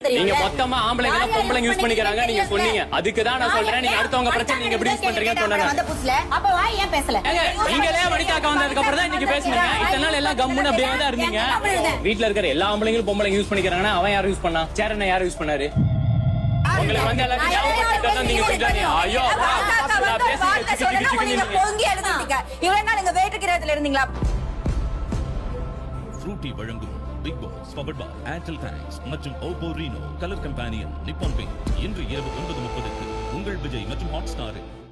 நீங்க மொத்தமா ஆம்பளைங்க தான் பொம்பளைங்க யூஸ் பண்ணிக்கிறாங்க நீங்க சொன்னீங்க அதுக்கு தான் நான் சொல்றேன் நீங்க அடுத்தவங்க பிரச்சனை நீங்க எப்படி யூஸ் பண்றீங்கன்னு சொன்னேன் வந்த புதுசுல அப்ப வா ஏன் பேசல ஏங்க, நீங்களே வனிதாக்கா வந்ததுக்கு அப்புறம் தான் இன்னைக்கு பேசுனீங்க இத்தனை நாள் எல்லாம் கம்முன்னு அப்படியே தான் இருந்தீங்க வீட்ல இருக்கிற எல்லா ஆம்பளைங்களும் பொம்பளைங்க யூஸ் பண்ணிக்கிறாங்கன்னா அவன் யாரும் யூஸ் பண்ணா சேரனை யாரும் யூஸ் பண்ணாரு உங்களுக்கு வந்து எல்லாத்தையும் ஞாபகப்படுத்திட்டு நீங்க செஞ்சாங்க ஐயோ அப்பா, நான் பேசுறேன் சிக்கு சிக்கு சிக்குன்னு பொங்கி எழுதிட்டீங்க இவ்வளவு நாள் எங்க வேட்டு கிரகத்துல இருந்தீங்களா ஃப்ரூட்டி வழங்கும் Bigg Boss powered by Airtel thanks மற்றும் Oppo Reno colour companion Nippon Paint இன்று இரவு ஒன்பது முப்பதுக்கு உங்கள் விஜய் மற்றும் ஹாட் ஸ்டாரில்